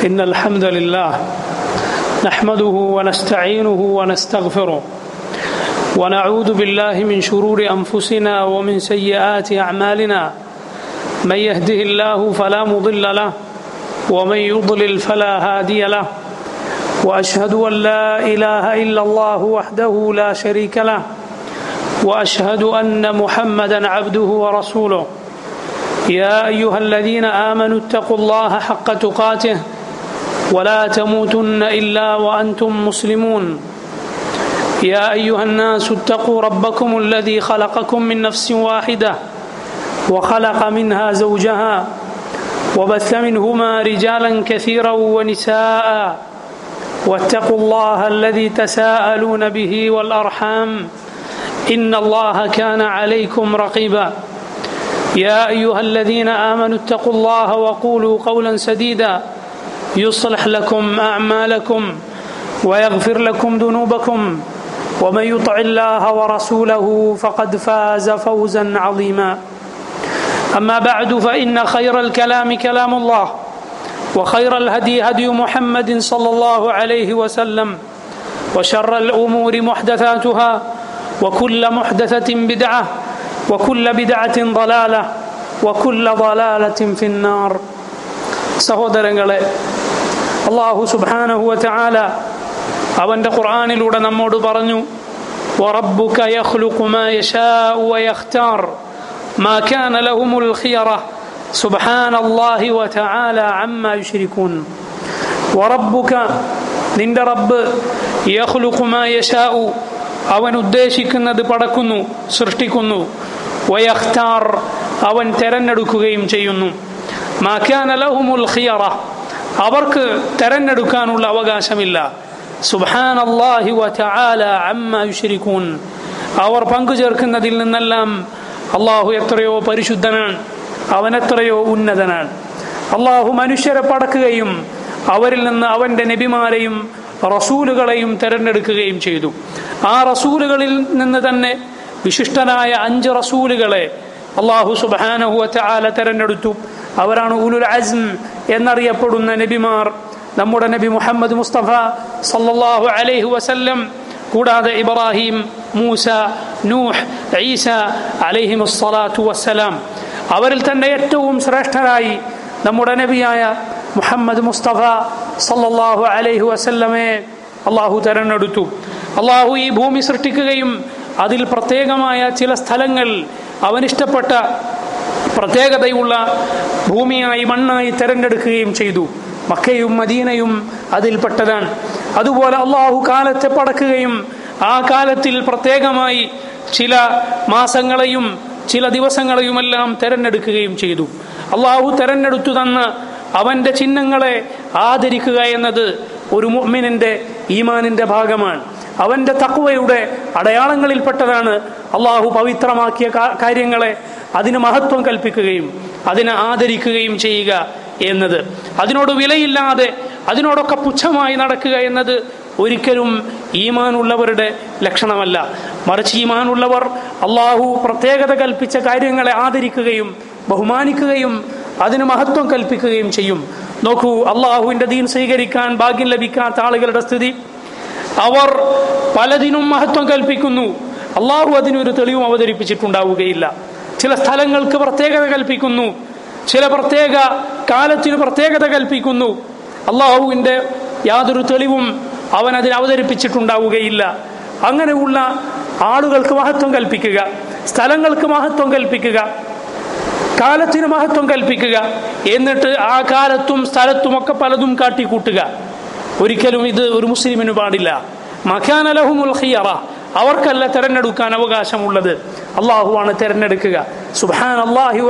إن الحمد لله نحمده ونستعينه ونستغفره ونعوذ بالله من شرور أنفسنا ومن سيئات أعمالنا من يهده الله فلا مضل له ومن يضلل فلا هادي له وأشهد أن لا إله إلا الله وحده لا شريك له وأشهد أن محمدا عبده ورسوله يا أيها الذين آمنوا اتقوا الله حق تقاته ولا تموتن إلا وأنتم مسلمون يا أيها الناس اتقوا ربكم الذي خلقكم من نفس واحدة وخلق منها زوجها وبث منهما رجالا كثيرا ونساء واتقوا الله الذي تساءلون به والأرحام إن الله كان عليكم رقيبا يا أيها الذين آمنوا اتقوا الله وقولوا قولا سديدا يصلح لكم أعمالكم ويغفر لكم ذنوبكم ومن يطع الله ورسوله فقد فاز فوزا عظيما أما بعد فإن خير الكلام كلام الله وخير الهدي هدي محمد صلى الله عليه وسلم وشر الأمور محدثاتها وكل محدثة بدعة وكل بدعة ضلالة وكل ضلالة في النار സഹോദരങ്ങളെ അള്ളാഹു സുബ്ഹാനഹു വതആല അവന്റെ ഖുർആനിലൂടെ നമ്മോട് പറഞ്ഞു وربك يخلق ما يشاء ويختار ما كان لهم الخيرة سبحان الله وتعالى عما يشركون وربك നിന്റെ റബ്ബ് യഖ്ലുഖു മാ യശാഉ അവൻ ഉദ്ദേശിക്കുന്നത് പടക്കുന്നു സൃഷ്ടിക്കുന്നു വയഖ്താർ അവൻ തെരഞ്ഞെടുക്കുകയും ചെയ്യുന്നു മാക്കാന ലഹുമുൽ ഖിയറ അവർക്ക് തെരഞ്ഞെടുക്കാനുള്ള അവകാശമില്ല സുബ്ഹാനല്ലാഹി വതആല അമ്മ യുശ്രികൂൻ അവർ പങ്കു ചേർക്കുന്നതിൽ നിന്നെല്ലാം അള്ളാഹു എത്രയോ പരിശുദ്ധനാണ് അവൻ എത്രയോ ഉന്നതനാണ് അള്ളാഹു മനുഷ്യരെ പടക്കുകയും അവരിൽ നിന്ന് അവന്റെ നബിമാരെയും റസൂലുകളെയും തെരഞ്ഞെടുക്കുകയും ചെയ്തു ആ റസൂലുകളിൽ നിന്ന് തന്നെ വിശിഷ്ടനായ അഞ്ച് റസൂലുകളെ അള്ളാഹു സുബാനഹുവറ്റ ആല തെരഞ്ഞെടുത്തു അവരാണ് ഉലുൽ അസ്ം എന്നറിയപ്പെടുന്ന നബിമാർ നമ്മുടെ നബി മുഹമ്മദ് മുസ്തഫ സല്ലല്ലാഹു അലൈഹി വസല്ലം കൂടാതെ ഇബ്രാഹിം മൂസ നൂഹ് ഈസ അലൈഹി വസ്സലാത്തു വസ്സലാം അവരിൽ തന്നെ ഏറ്റവും ശ്രേഷ്ഠരായി നമ്മുടെ നബിയായ മുഹമ്മദ് മുസ്തഫ സല്ലല്ലാഹു അലൈഹി വസല്ലമയെ അള്ളാഹു തെരഞ്ഞെടുത്തു അള്ളാഹു ഈ ഭൂമി സൃഷ്ടിക്കുകയും അതിൽ പ്രത്യേകമായ ചില സ്ഥലങ്ങൾ അവനിഷ്ടപ്പെട്ട പ്രത്യേകതയുള്ള ഭൂമിയായി മണ്ണായി തെരഞ്ഞെടുക്കുകയും ചെയ്തു മക്കയും മദീനയും അതിൽപ്പെട്ടതാണ് അതുപോലെ അള്ളാഹു കാലത്തെ പടക്കുകയും ആ കാലത്തിൽ പ്രത്യേകമായി ചില മാസങ്ങളെയും ചില ദിവസങ്ങളെയുമെല്ലാം തെരഞ്ഞെടുക്കുകയും ചെയ്തു അള്ളാഹു തെരഞ്ഞെടുത്തു തന്ന അവന്റെ ചിഹ്നങ്ങളെ ആദരിക്കുക എന്നത് ഒരു മുഅ്മിനിന്റെ ഈമാനിന്റെ ഭാഗമാണ് അവന്റെ തക്വയുടെ അടയാളങ്ങളിൽപ്പെട്ടതാണ് അള്ളാഹു പവിത്രമാക്കിയ കാര്യങ്ങളെ അതിന് മഹത്വം കൽപ്പിക്കുകയും അതിനെ ആദരിക്കുകയും ചെയ്യുക എന്നത് അതിനോട് വിലയില്ലാതെ അതിനോടൊക്കെ പുച്ഛമായി നടക്കുക എന്നത് ഒരിക്കലും ഈമാനുള്ളവരുടെ ലക്ഷണമല്ല മറിച്ച് ഈമാനുള്ളവർ അള്ളാഹു പ്രത്യേകത കൽപ്പിച്ച കാര്യങ്ങളെ ആദരിക്കുകയും ബഹുമാനിക്കുകയും അതിന് മഹത്വം കൽപ്പിക്കുകയും ചെയ്യും നോക്കൂ അള്ളാഹുവിന്റെ ദീൻ സ്വീകരിക്കാൻ ഭാഗ്യം ലഭിക്കാത്ത ആളുകളുടെ സ്ഥിതി അവർ പലതിനും മഹത്വം കൽപ്പിക്കുന്നു അള്ളാഹു അതിനൊരു തെളിവും അവതരിപ്പിച്ചിട്ടുണ്ടാവുകയില്ല ചില സ്ഥലങ്ങൾക്ക് പ്രത്യേകത കൽപ്പിക്കുന്നു ചില പ്രത്യേക കാലത്തിന് പ്രത്യേകത കൽപ്പിക്കുന്നു അള്ളാഹുവിന്റെ യാതൊരു തെളിവും അവൻ അതിന് അവതരിപ്പിച്ചിട്ടുണ്ടാവുകയില്ല അങ്ങനെയുള്ള ആളുകൾക്ക് മഹത്വം കൽപ്പിക്കുക സ്ഥലങ്ങൾക്ക് മഹത്വം കൽപ്പിക്കുക കാലത്തിന് മഹത്വം കൽപ്പിക്കുക എന്നിട്ട് ആ കാലത്തും സ്ഥലത്തുമൊക്കെ പലതും കാട്ടിക്കൂട്ടുക ഒരിക്കലും ഇത് ഒരു മുസ്ലിമിന് പാടില്ല മഖാനലഹുമുൽ ഖിയറ അവർക്കല്ല തെരഞ്ഞെടുക്കാൻ അവകാശമുള്ളത് അള്ളാഹുവാണ് തെരഞ്ഞെടുക്കുക സുബാൻ അള്ളാഹു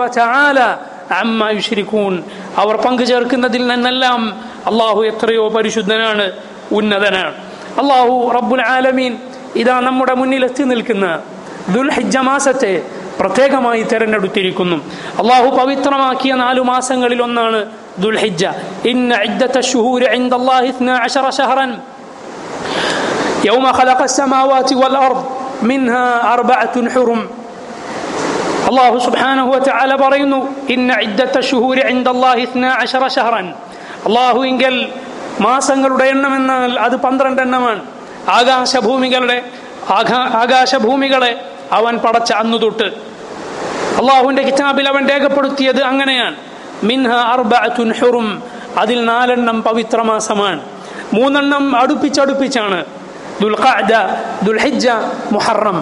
അമ്മ യുശ്രിക്കൂൻ അവർ പങ്കു ചേർക്കുന്നതിൽ നിന്നെല്ലാം അള്ളാഹു എത്രയോ പരിശുദ്ധനാണ് ഉന്നതനാണ് അള്ളാഹു റബ്ബുൽ ആലമീൻ ഇതാ നമ്മുടെ മുന്നിൽ എത്തി നിൽക്കുന്ന ദുൽഹിജ മാസത്തെ പ്രത്യേകമായി തെരഞ്ഞെടുത്തിരിക്കുന്നു അള്ളാഹു പവിത്രമാക്കിയ നാലു മാസങ്ങളിൽ ഒന്നാണ് ദുൽഹിജ ഇന്ന ഇദ്ദത്ത ശുഹൂര ഇൻദല്ലാഹി 12 ശഹറൻ يوم خلق السماوات والأرض منها أربعة حرم الله سبحانه وتعالى പറയുന്നു إن عدة الشهور عند الله 12 شهرا അള്ളാഹുവിങ്കൽ മാസങ്ങളുടെ എണ്ണം എന്നാൽ അത് പന്ത്രണ്ട് എണ്ണമാണ് ആകാശഭൂമികളുടെ ആകാ ആകാശഭൂമികളെ അവൻ പടച്ച അന്നു തൊട്ട് അള്ളാഹുവിന്റെ കിതാബിൽ അവൻ രേഖപ്പെടുത്തിയത് അങ്ങനെയാണ് മിൻഹ അർബഅത്തുൻ ഹുറും അതിൽ നാലെണ്ണം പവിത്ര മാസമാണ് മൂന്നെണ്ണം അടുപ്പിച്ചടുപ്പിച്ചാണ് ദുൽഖഅദ ദുൽഹിജ്ജ മുഹറം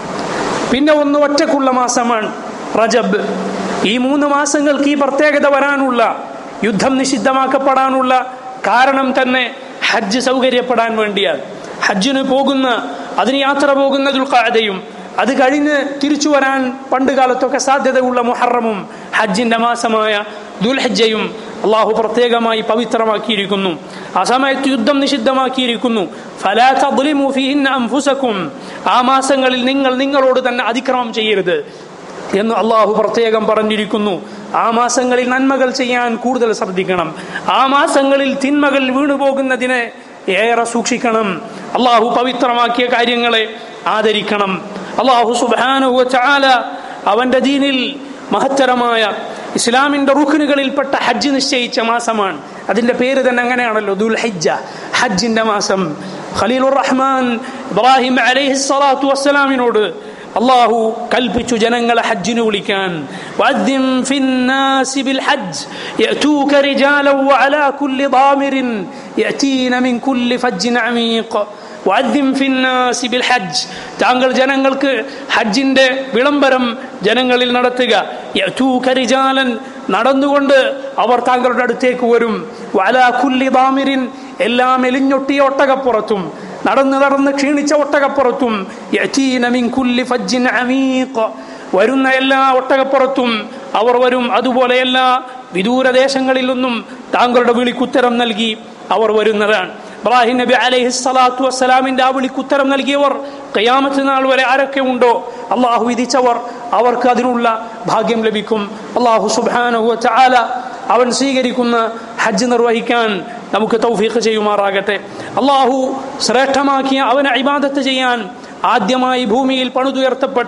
പിന്നെ ഒന്ന് ഒറ്റക്കുള്ള മാസമാണ് റജബ് ഈ മൂന്ന് മാസങ്ങൾക്ക് ഈ പ്രത്യേകത വരാനുള്ള യുദ്ധം നിഷിദ്ധമാക്കപ്പെടാനുള്ള കാരണം തന്നെ ഹജ്ജ് സൗകര്യപ്പെടാൻ വേണ്ടിയാണ് ഹജ്ജിന് പോകുന്ന അതിന് യാത്ര പോകുന്ന ദുൽഖാദയും അത് കഴിഞ്ഞ് തിരിച്ചു വരാൻ പണ്ട് കാലത്തൊക്കെ സാധ്യതയുള്ള മുഹറമും ഹജ്ജിന്റെ മാസമായ ദുൽഹജ്ജയും അള്ളാഹു പ്രത്യേകമായി പവിത്രമാക്കിയിരിക്കുന്നു ആ സമയത്ത് യുദ്ധം നിഷിദ്ധമാക്കിയിരിക്കുന്നു ഫലാ തദ്ലിമു ഫീഹിന്ന അൻഫുസക്കും ആ മാസങ്ങളിൽ നിങ്ങൾ നിങ്ങളോട് തന്നെ അതിക്രമം ചെയ്യരുത് എന്ന് അള്ളാഹു പ്രത്യേകം പറഞ്ഞിരിക്കുന്നു ആ മാസങ്ങളിൽ നന്മകൾ ചെയ്യാൻ കൂടുതൽ ശ്രദ്ധിക്കണം ആ മാസങ്ങളിൽ തിന്മകൾ വീണുപോകുന്നതിനെ ഏറെ സൂക്ഷിക്കണം അള്ളാഹു പവിത്രമാക്കിയ കാര്യങ്ങളെ ആദരിക്കണം അള്ളാഹു സുബാനുഹു ചാല അവന്റെ ദീനിൽ മഹത്തരമായ ഇസ്ലാമിന്റെ റുഖിനുകളിൽപ്പെട്ട ഹജ്ജ് നിശ്ചയിച്ച മാസമാണ് അതിന്റെ പേര് തന്നെ അങ്ങനെയാണല്ലോ ദുൽ ഹജ്ജ ഹജ്ജിന്റെ മാസം ഖലീലുർ റഹ്മാൻ ഇബ്രാഹിം അലൈഹി സ്വലാത്തു വസ്സലാമിനോട് അള്ളാഹു കൽപ്പിച്ചു ജനങ്ങളെ ഹജ്ജിന് വിളിക്കാൻ വഅദ്ദിം ഫിന്നാസി ബിൽ ഹജ്ജ് യഅതൂക റിജാലൻ വഅലാ കുല്ലി ضامر يأتين من كل فج عميق വഅദ്ദിം ഫിന്നാസി ബിൽ ഹജ്ജ് താങ്കൾ ജനങ്ങൾക്ക് ഹജ്ജിന്റെ വിളംബരം ജനങ്ങളിൽ നടത്തുക യഅതൂക റിജാലൻ നടന്നുകൊണ്ട് അവർ താങ്കളുടെ അടുത്തേക്ക് വരും വഅലാ കുല്ലി ضامر എല്ലാം എലിഞ്ഞൊട്ടിയ ഒട്ടകപ്പുറത്തും നടന്ന് നടന്ന് ക്ഷീണിച്ച ഒട്ടകപ്പുറത്തും യഅതീന മിൻ കുല്ലി ഫജ്ജിൻ അമീഖ് വരുന്ന എല്ലാ ഒട്ടകപ്പുറത്തും അവർ വരും അതുപോലെ എല്ലാ വിദൂരദേശങ്ങളിൽ നിന്നും താങ്കളുടെ വിളിക്കുത്തരം നൽകി അവർ വരുന്നതാണ് ഇബ്രാഹിം നബി അലൈഹി സ്വലാത്തു വസ്സലാമിന്റെ ആ വിളിക്കുത്തരം നൽകിയവർ കയ്യാമത്ത് നാൾ വരെ ആരൊക്കെ ഉണ്ടോ അള്ളാഹു വിധിച്ചവർ അവർക്ക് അതിനുള്ള ഭാഗ്യം ലഭിക്കും അള്ളാഹു സുബാനഹു ചാല അവൻ സ്വീകരിക്കുന്ന ഹജ്ജ് നിർവഹിക്കാൻ നമുക്ക് തൗഫീഖ് ചെയ്യുമാറാകട്ടെ അള്ളാഹു ശ്രേഷ്ഠമാക്കിയ അവനെ ഇബാദത്ത് ചെയ്യാൻ ആദ്യമായി ഭൂമിയിൽ പണിതുയർത്തപ്പെട്ട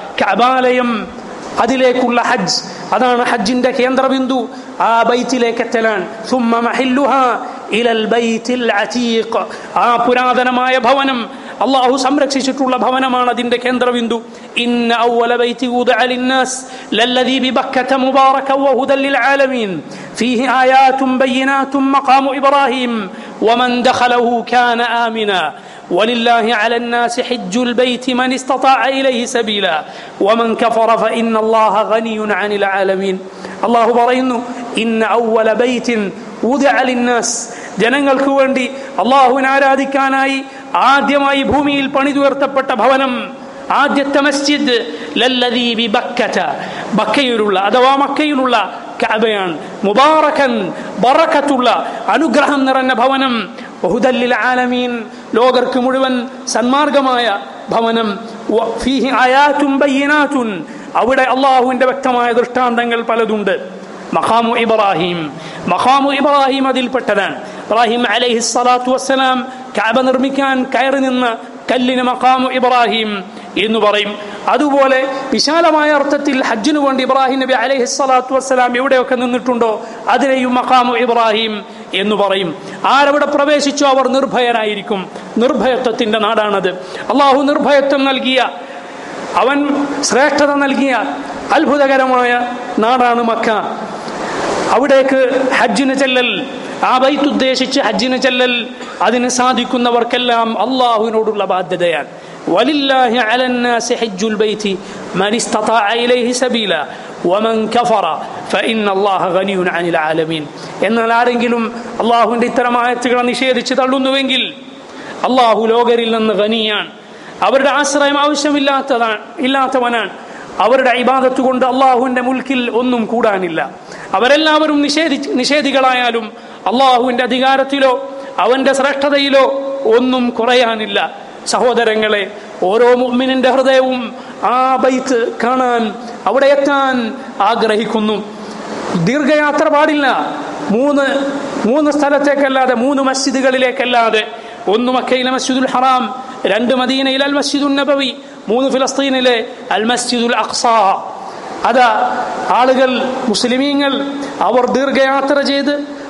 കബാലയം അതിലേക്കുള്ള ഹജ്ജ് അതാണ് ഹജ്ജിന്റെ കേന്ദ്രബിന്ദു ആ ബൈത്തിലേക്ക് എത്തലാൻ ثم محلها إلى البيت العتيق ആ പുരാതനമായ ഭവനം അള്ളാഹു സംരക്ഷിച്ചിട്ടുള്ള ഭവനമാണ് അതിന്റെ കേന്ദ്രബിന്ദു ഇന്ന ഔവല ബൈത്തി വുദിഅ ലിന്നാസ് ലല്ലദീ ബിബക്കത മുബാറക വഹുദൻ ലിൽആലമീൻ ഫീഹി ആയാതും ബയ്യിനാതും മഖാമു ഇബ്രാഹിം വമൻ ദഖലഹു കാന ആമിന ولله على الناس حج البيت من استطاع إليه سبيلا ومن كفر فإن الله غني عن العالمين الله പറയുന്നു إن أول بيت وضع للناس ജനങ്ങൾക്ക് വേണ്ടി അള്ളാഹുവിനെ ആരാധിക്കാനായി ആദ്യമായി ഭൂമിയിൽ പണിതുയർത്തപ്പെട്ട ഭവനം ആദ്യത്തെ മസ്ജിദ് ലല്ലദീ ബി ബക്കത ബക്കയിലുള്ള അഥവാ മക്കയിലുള്ള കഅബയാണ് മുബാറകൻ ബറക്കത്തുള്ള അനുഗ്രഹം നിറഞ്ഞ ഭവനം ബഹുദല്ലിൽ ആലമീൻ ലോകർക്ക് മുഴുവൻ സന്മാർഗമായ ഭവനം വ- ഫീഹി ആയാത്തും ബയ്യനാത്തുൻ അവിടെ അള്ളാഹുവിന്റെ വ്യക്തമായ ദൃഷ്ടാന്തങ്ങൾ പലതുണ്ട് മഖാമു ഇബ്രാഹിം മഖാമു ഇബ്രാഹിം അതിൽപ്പെട്ടതാണ് ഇബ്രാഹിം അലൈഹി സ്വലാത്തു വസ്സലാം കാബ നിർമ്മിക്കാൻ കയറി നിന്ന കല്ലിന് മഖാമു ഇബ്രാഹിം എന്ന് പറയും അതുപോലെ വിശാലമായ അർത്ഥത്തിൽ ഹജ്ജിനു വേണ്ടി ഇബ്രാഹിം നബി അലൈഹി സ്വലാത്തു വസ്സലാം എവിടെയൊക്കെ നിന്നിട്ടുണ്ടോ അതിനെയും മഖാമു ഇബ്രാഹിം എന്ന് പറയും ആരവിടെ പ്രവേശിച്ചോ അവർ നിർഭയരായിരിക്കും നിർഭയത്വത്തിന്റെ നാടാണത് അള്ളാഹു നിർഭയത്വം നൽകിയ അവൻ ശ്രേഷ്ഠത നൽകിയ അത്ഭുതകരമായ നാടാണ് മക്ക അവിടേക്ക് ഹജ്ജിന് ചെല്ലൽ ആ ബൈത്ത് ഉദ്ദേശിച്ച് ഹജ്ജിന് ചെല്ലൽ അതിന് സാധിക്കുന്നവർക്കെല്ലാം അള്ളാഹുവിനോടുള്ള ബാധ്യതയാണ് ولله على الناس حج البيت من استطاع إليه سبيلا ومن كفر فإن الله غني عن العالمين എന്നാൽ ആരെങ്കിലും അള്ളാഹുവിന്റെ ഇത്തരം ആയത്തുകളെ നിഷേധിച്ച് തള്ളുന്നുവെങ്കിൽ അള്ളാഹു ലോകരിൽ നിന്ന് ഖനിയാണ് അവരുടെ ആശ്രയം ആവശ്യമില്ലാത്തതാണ് ഇല്ലാത്തവനാണ് അവരുടെ ഇബാദത്ത് കൊണ്ട് അള്ളാഹുവിന്റെ മുൽക്കിൽ ഒന്നും കൂടാനില്ല അവരെല്ലാവരും നിഷേധി നിഷേധികളായാലും അള്ളാഹുവിന്റെ അധികാരത്തിലോ അവന്റെ ശ്രേഷ്ഠതയിലോ ഒന്നും കുറയാനില്ല സഹോദരങ്ങളെ ഓരോ മുഅ്മിനിന്റെ ഹൃദയവും ആ ബൈത്ത് കാണാൻ അവിടെ എത്താൻ ആഗ്രഹിക്കുന്നു ദീർഘയാത്ര പാടില്ല മൂന്ന് മൂന്ന് സ്ഥലത്തേക്കല്ലാതെ മൂന്ന് മസ്ജിദുകളിലേക്കല്ലാതെ ഒന്ന് മക്കയിലെ മസ്ജിദുൽ ഹറാം രണ്ട് മദീനയിലെ അൽ മസ്ജിദുൽ നബവി മൂന്ന് ഫിലസ്തീനിലെ അൽ മസ്ജിദുൽ അഖ്സ അതാ ആളുകൾ മുസ്ലിമീങ്ങൾ അവർ ദീർഘയാത്ര ചെയ്ത്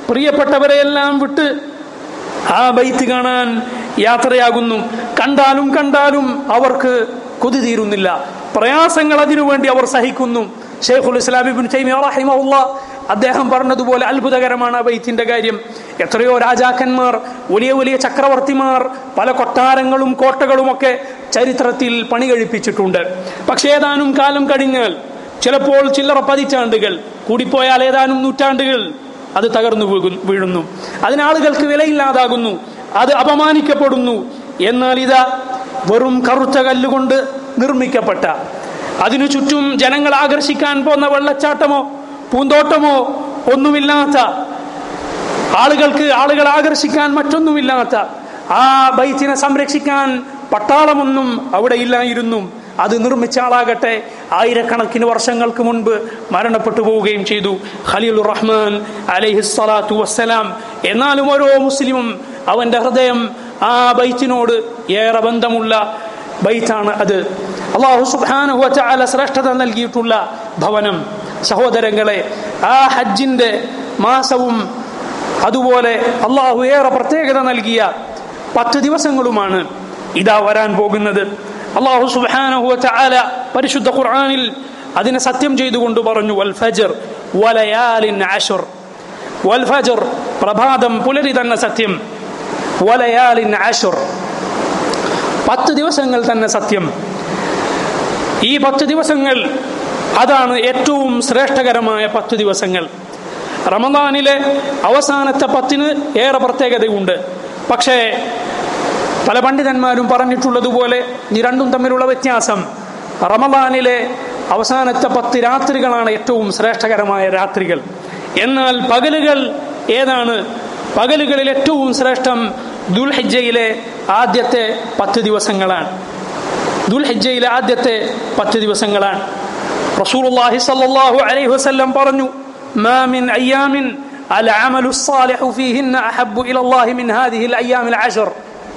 പ്രിയപ്പെട്ടവരെയെല്ലാം വിട്ട് ആ ബൈത്ത് കാണാൻ യാത്രയാകുന്നു കണ്ടാലും കണ്ടാലും അവർക്ക് കൊതി തീരുന്നില്ല പ്രയാസങ്ങൾ അതിനുവേണ്ടി അവർ സഹിക്കുന്നു ഷെയ്ഖുൽ ഇസ്ലാം ഇബ്നു തൈമിയ റഹിമഹുല്ല അദ്ദേഹം പറഞ്ഞതുപോലെ അത്ഭുതകരമാണ് ആ ബൈത്തിന്റെ കാര്യം എത്രയോ രാജാക്കന്മാർ വലിയ വലിയ ചക്രവർത്തിമാർ പല കൊട്ടാരങ്ങളും കോട്ടകളുമൊക്കെ ചരിത്രത്തിൽ പണി കഴിപ്പിച്ചിട്ടുണ്ട് പക്ഷേ ഏതാനും കാലം കഴിഞ്ഞാൽ ചിലപ്പോൾ ചില്ലറ പതിറ്റാണ്ടുകൾ കൂടിപ്പോയാൽ ഏതാനും നൂറ്റാണ്ടുകൾ അത് തകർന്നു വീകുന്നു വീഴുന്നു അതിനാളുകൾക്ക് വിലയില്ലാതാകുന്നു അത് അപമാനിക്കപ്പെടുന്നു എന്നാൽ ഇതാ വെറും കറുത്ത കല്ലുകൊണ്ട് നിർമ്മിക്കപ്പെട്ട അതിനു ചുറ്റും ജനങ്ങൾ ആകർഷിക്കാൻ പോന്ന വെള്ളച്ചാട്ടമോ പൂന്തോട്ടമോ ഒന്നുമില്ലാത്ത ആളുകൾക്ക് ആളുകൾ ആകർഷിക്കാൻ മറ്റൊന്നുമില്ലാത്ത ആ ബൈത്തിനെ സംരക്ഷിക്കാൻ പട്ടാളമൊന്നും അവിടെ ഇല്ലായിരുന്നു അത് നിർമ്മിച്ച ആളാകട്ടെ ആയിരക്കണക്കിന് വർഷങ്ങൾക്ക് മുൻപ് മരണപ്പെട്ടു പോവുകയും ചെയ്തു ഖലീൽ റഹ്മാൻ അലൈഹിസ്സലാത്തു വസ്സലാം എന്നാലും ഓരോ മുസ്ലിമും അവന്റെ ഹൃദയം ആ ബൈത്തിനോട് ഏറെ ബന്ധമുള്ള ബൈത്താണ് അത് അള്ളാഹു സുബ്ഹാനഹു വതആല ശ്രേഷ്ഠത നൽകിയിട്ടുള്ള ഭവനം സഹോദരങ്ങളെ ആ ഹജ്ജിന്റെ മാസവും അതുപോലെ അള്ളാഹു ഏറെ പ്രത്യേകത നൽകിയ പത്ത് ദിവസങ്ങളുമാണ് ഇതാ വരാൻ പോകുന്നത് അള്ളാഹു സുബ്ഹാനഹു വതആല പരിശുദ്ധ ഖുർആനിൽ അതിനെ സത്യം ചെയ്തുകൊണ്ട് പറഞ്ഞു വൽ ഫജ്ർ വലയാലിൻ അശ്ർ വൽ ഫജ്ർ പ്രഭാതം പുലരി തന്നെ സത്യം വലയാലിൻ അശ്ർ പത്ത് ദിവസങ്ങൾ തന്നെ സത്യം ഈ പത്ത് ദിവസങ്ങൾ അതാണ് ഏറ്റവും ശ്രേഷ്ഠകരമായ പത്ത് ദിവസങ്ങൾ റമദാനിലെ അവസാനത്തെ പത്തിന് ഏറെ പ്രത്യേകതയുണ്ട് പക്ഷേ പല പണ്ഡിതന്മാരും പറഞ്ഞിട്ടുള്ളതുപോലെ ഈ രണ്ടും തമ്മിലുള്ള വ്യത്യാസം റമദാനിലെ അവസാനത്തെ പത്ത് രാത്രികളാണ് ഏറ്റവും ശ്രേഷ്ഠകരമായ രാത്രികൾ എന്നാൽ പകലുകൾ ഏതാണ് പകലുകളിൽ ഏറ്റവും ശ്രേഷ്ഠം ദുൽഹജ്ജയിലെ ആദ്യത്തെ പത്ത് ദിവസങ്ങളാണ് ദുൽഹജ്ജയിലെ ആദ്യത്തെ പത്ത് ദിവസങ്ങളാണ് റസൂലുള്ളാഹി സ്വല്ലല്ലാഹു അലൈഹി വസല്ലം പറഞ്ഞു മാ മിൻ അയ്യാമിൻ العمل الصالح فيهن أحب إلى الله من هذه الأيام العشر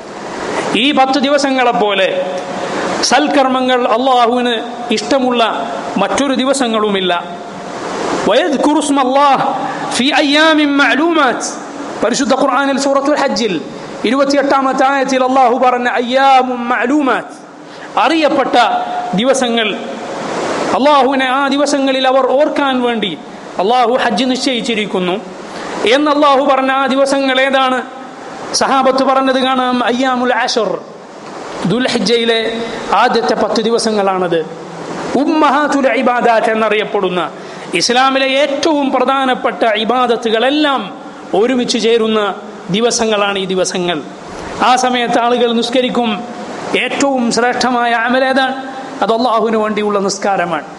ഈ പത്ത് ദിവസങ്ങളെ പോലെ സൽക്കർമ്മങ്ങൾ അള്ളാഹുവിന് ഇഷ്ടമുള്ള മറ്റൊരു ദിവസങ്ങളുമില്ല ويذكر اسم الله في أيام معلومات പരിശുദ്ധ ഖുർആനിൽ സൂറത്തുൽ ഹജ്ജിൽ ഇരുപത്തിയെട്ടാമത്തെ ആയത്തിൽ അള്ളാഹു പറഞ്ഞ അയ്യാമും മഅലൂമാത്ത് അറിയപ്പെട്ട ദിവസങ്ങൾ അള്ളാഹുവിനെ ആ ദിവസങ്ങളിൽ അവർ ഓർക്കാൻ വേണ്ടി അള്ളാഹു ഹജ്ജ് നിശ്ചയിച്ചിരിക്കുന്നു എന്ന് അള്ളാഹു പറഞ്ഞ ആ ദിവസങ്ങൾ ഏതാണ് സഹാബത്ത് പറഞ്ഞത് കാണാം അയ്യാമുൽ ആഷർ ദുൽഹജ്ജയിലെ ആദ്യത്തെ പത്ത് ദിവസങ്ങളാണത് ഉമ്മഹാത്തുൽ ഇബാദാത്ത് എന്നറിയപ്പെടുന്ന ഇസ്ലാമിലെ ഏറ്റവും പ്രധാനപ്പെട്ട ഇബാദത്തുകളെല്ലാം ഒരുമിച്ച് ചേരുന്ന ദിവസങ്ങളാണ് ഈ ദിവസങ്ങൾ ആ സമയത്ത് ആളുകൾ നിസ്കരിക്കും ഏറ്റവും ശ്രേഷ്ഠമായ അമലേതാണ് അത് അള്ളാഹുവിന് വേണ്ടിയുള്ള നിസ്കാരമാണ്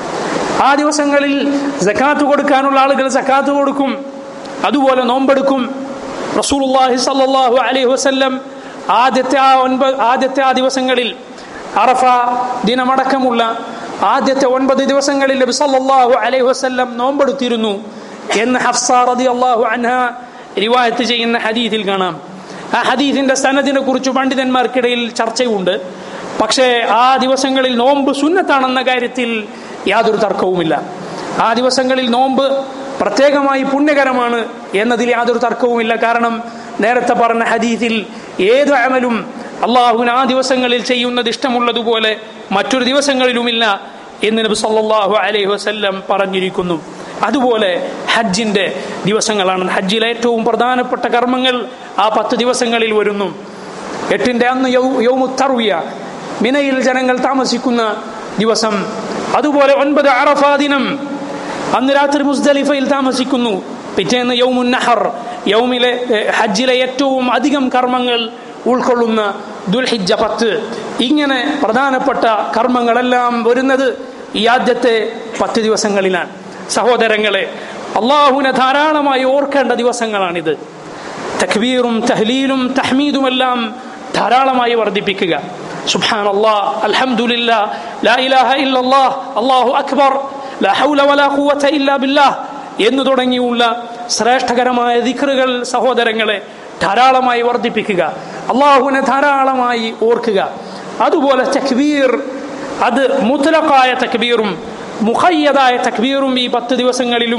ആ ദിവസങ്ങളിൽ സക്കാത്ത് കൊടുക്കാനുള്ള ആളുകൾ സക്കാത്ത് കൊടുക്കും അതുപോലെ നോമ്പെടുക്കും റസൂലുള്ളാഹി സല്ലല്ലാഹു അലൈഹി വസല്ലം ആദ്യത്തെ ആ ഒൻപത് ആദ്യത്തെ ആ ദിവസങ്ങളിൽ അറഫ ദിനമടക്കമുള്ള ആദ്യത്തെ ഒൻപത് ദിവസങ്ങളിൽ നബി സല്ലല്ലാഹു അലൈഹി വസല്ലം നോമ്പെടുത്തിരുന്നു എന്ന് ഹഫ്സ റളിയല്ലാഹു അൻഹ റിവായത്ത് ചെയ്യുന്ന ഹദീസിൽ കാണാം ആ ഹദീസിന്റെ സനദിനെ കുറിച്ച് പണ്ഡിതന്മാർക്കിടയിൽ ചർച്ചയുണ്ട് പക്ഷേ ആ ദിവസങ്ങളിൽ നോമ്പ് സുന്നത്താണെന്ന കാര്യത്തിൽ യാതൊരു തർക്കവുമില്ല ആ ദിവസങ്ങളിൽ നോമ്പ് പ്രത്യേകമായി പുണ്യകരമാണ് എന്നതിൽ യാതൊരു തർക്കവുമില്ല കാരണം നേരത്തെ പറഞ്ഞ ഹദീസിൽ ഏത് അമലും അള്ളാഹുവിന് ആ ദിവസങ്ങളിൽ ചെയ്യുന്നത് ഇഷ്ടമുള്ളതുപോലെ മറ്റൊരു ദിവസങ്ങളിലുമില്ല എന്ന് നബി സല്ലല്ലാഹു അലൈഹി വസല്ലം പറഞ്ഞിരിക്കുന്നു അതുപോലെ ഹജ്ജിന്റെ ദിവസങ്ങളാണ് ഹജ്ജിലെ ഏറ്റവും പ്രധാനപ്പെട്ട കർമ്മങ്ങൾ ആ പത്ത് ദിവസങ്ങളിൽ വരുന്നു എട്ടിന്റെ അന്ന് യൗമുത്തർവിയ മിനയിൽ ജനങ്ങൾ താമസിക്കുന്ന ദിവസം അതുപോലെ ഒൻപത് അറഫാ ദിനം അന്ന് രാത്രി മുസ്ദലിഫയിൽ താമസിക്കുന്നു പിറ്റേന്ന് യൗമുൻ നഹർ യൗമിലെ ഹജ്ജിലെ ഏറ്റവും അധികം കർമ്മങ്ങൾ ഉൾക്കൊള്ളുന്ന ദുൽഹിജ്ജ പത്ത് ഇങ്ങനെ പ്രധാനപ്പെട്ട കർമ്മങ്ങളെല്ലാം വരുന്നത് ഈ ആദ്യത്തെ പത്ത് ദിവസങ്ങളിലാണ് സഹോദരങ്ങളെ അള്ളാഹുവിനെ ധാരാളമായി ഓർക്കേണ്ട ദിവസങ്ങളാണിത് തക്ബീറും തഹ്ലീലും തഹ്മീദുമെല്ലാം ധാരാളമായി വർദ്ധിപ്പിക്കുക സുബ്ഹാൻ അല്ലാഹ് അൽഹംദുലില്ലാ ലാ ഇലാഹ ഇല്ലല്ലാഹ് അല്ലാഹു അക്ബർ ലാ ഹൗല വലാ ഖുവത ഇല്ലാ ബില്ലാഹ് എന്ന് തുടങ്ങിയുള്ള ശ്രേഷ്ഠകരമായ ദിക്റുകൾ സഹോദരങ്ങളെ ധാരാളമായി വർദ്ധിപ്പിക്കുക അള്ളാഹുവിനെ ധാരാളമായി ഓർക്കുക അതുപോലെ തക്ബീർ അത് മുത്തലക്കായ തക്ബീറും മുഖയ്യതായ തക്ബീറും ഈ പത്ത് ദിവസങ്ങളിലും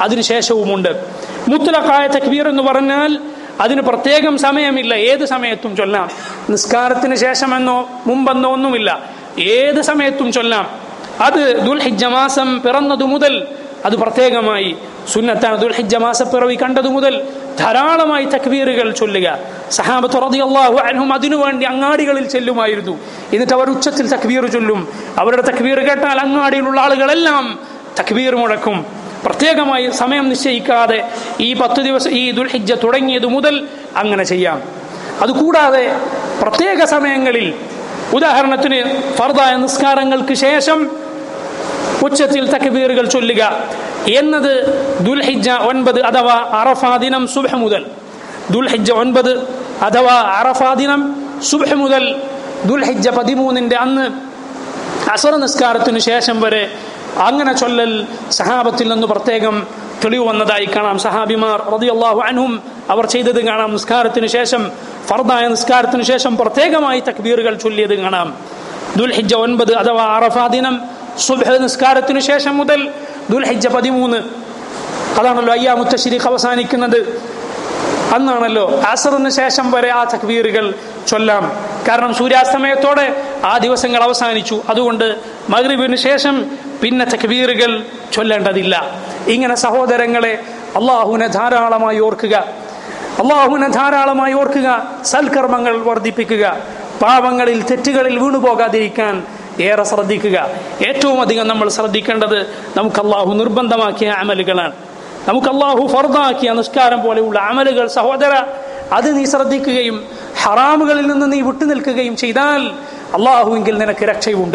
അതിനുശേഷവുമുണ്ട് മുത്തലക്കായ തക്ബീർ എന്ന് പറഞ്ഞാൽ അതിന് പ്രത്യേകം സമയമില്ല ഏത് സമയത്തും ചൊല്ലാം നിസ്കാരത്തിന് ശേഷമെന്നോ മുമ്പെന്നോ ഒന്നുമില്ല ഏത് സമയത്തും ചൊല്ലാം അത് ദുൽഹിജ്ജ മാസം പിറന്നതു മുതൽ അത് പ്രത്യേകമായി സുന്നത്താണ് ദുൽഹിജ്ജ മാസപ്പിറവി കണ്ടതു മുതൽ ധാരാളമായി തക്ബീറുകൾ ചൊല്ലുക സഹാബത്ത് റളിയല്ലാഹു അൻഹും അതിനുവേണ്ടി അങ്ങാടികളിൽ ചെല്ലുമായിരുന്നു എന്നിട്ട് അവർ ഉച്ചത്തിൽ തക്ബീർ ചൊല്ലും അവരുടെ തക്ബീർ കേട്ടാൽ അങ്ങാടിയിലുള്ള ആളുകളെല്ലാം തക്ബീർ മുഴക്കും പ്രത്യേകമായി സമയം നിശ്ചയിക്കാതെ ഈ പത്ത് ദിവസം ഈ ദുൽഹിജ്ജ തുടങ്ങിയത് മുതൽ അങ്ങനെ ചെയ്യാം അതുകൂടാതെ പ്രത്യേക സമയങ്ങളിൽ ഉദാഹരണത്തിന് ഫർദായ നിസ്കാരങ്ങൾക്ക് ശേഷം ഉച്ചത്തിൽ തക്ബീറുകൾ ചൊല്ലുക എന്നത് ദുൽഹിജ്ജ ഒൻപത് അഥവാ അറഫാ ദിനം സുബഹ മുതൽ ദുൽഹിജ്ജ ഒൻപത് അഥവാ അറഫാ ദിനം സുബഹ മുതൽ ദുൽഹിജ്ജ പതിമൂന്നിന്റെ അന്ന് അസറ നിസ്കാരത്തിന് ശേഷം വരെ അങ്ങനെ ചൊല്ലൽ സഹാബത്തിൽ നിന്ന് പ്രത്യേകം തെളിവ് വന്നതായി കാണാം സഹാബിമാർ റളിയല്ലാഹു അൻഹും അവർ ചെയ്തത് കാണാം നിസ്കാരത്തിന് ശേഷം ഫർദായ നിസ്കാരത്തിന് ശേഷം പ്രത്യേകമായി തക്ബീറുകൾ ചൊല്ലിയത് കാണാം ദുൽഹിജ്ജ ഒൻപത് അഥവാ അറഫാ ദിനം സുബ്ഹ നിസ്കാരത്തിന് ശേഷം മുതൽ ദുൽഹിജ്ജ പതിമൂന്ന് അതാണല്ലോ അയ്യാമുത്തശ്ശിരിഖ് അവസാനിക്കുന്നത് അന്നാണല്ലോ അസറിന് ശേഷം വരെ ആ തക്ബീറുകൾ ചൊല്ലാം കാരണം സൂര്യാസ്തമയത്തോടെ ആ ദിവസങ്ങൾ അവസാനിച്ചു അതുകൊണ്ട് മഗ്രിബിന് ശേഷം പിന്നെ തക്ബീറുകൾ ചൊല്ലേണ്ടതില്ല ഇങ്ങനെ സഹോദരങ്ങളെ അള്ളാഹുവിനെ ധാരാളമായി ഓർക്കുക അള്ളാഹുവിനെ ധാരാളമായി ഓർക്കുക സൽക്കർമ്മങ്ങൾ വർദ്ധിപ്പിക്കുക പാപങ്ങളിൽ തെറ്റുകളിൽ വീണുപോകാതിരിക്കാൻ ഏറെ ശ്രദ്ധിക്കുക ഏറ്റവും അധികം നമ്മൾ ശ്രദ്ധിക്കേണ്ടത് നമുക്ക് അള്ളാഹു നിർബന്ധമാക്കിയ അമലുകളാണ് നമുക്ക് അള്ളാഹു ഫർദാക്കിയ നിസ്കാരം പോലെയുള്ള അമലുകൾ സഹോദര അത് നീ ശ്രദ്ധിക്കുകയും ഹറാമുകളിൽ നിന്ന് നീ വിട്ടുനിൽക്കുകയും ചെയ്താൽ അള്ളാഹുവിങ്കിൽ നിനക്ക് രക്ഷയുണ്ട്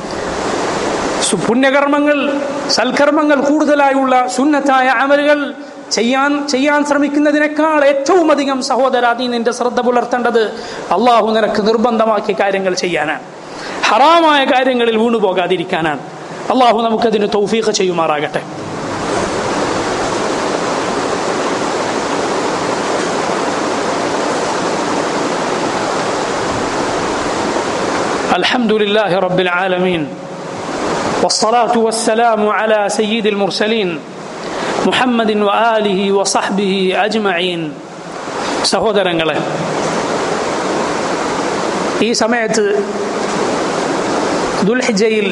സു- പുണ്യകർമ്മങ്ങൾ സൽക്കർമ്മങ്ങൾ കൂടുതലായുള്ള സുന്നത്തായ അമലുകൾ ചെയ്യാൻ ചെയ്യാൻ ശ്രമിക്കുന്നതിനേക്കാൾ ഏറ്റവും അധികം സഹോദര നീ നിന്റെ ശ്രദ്ധ പുലർത്തേണ്ടത് അള്ളാഹു നിനക്ക് നിർബന്ധമാക്കിയ കാര്യങ്ങൾ ചെയ്യാനാണ് ഹറാമായ കാര്യങ്ങളിൽ വീണുപോകാതിരിക്കാനാണ് അള്ളാഹു നമുക്കതിന് തൗഫീഖ് ചെയ്യുമാറാകട്ടെ الحمد لله رب العالمين والصلاة والسلام على سيد المرسلين محمد وآله وصحبه أجمعين സഹോദരങ്ങളെ ഈ സമയത്ത് ദുൽഹിജയിൽ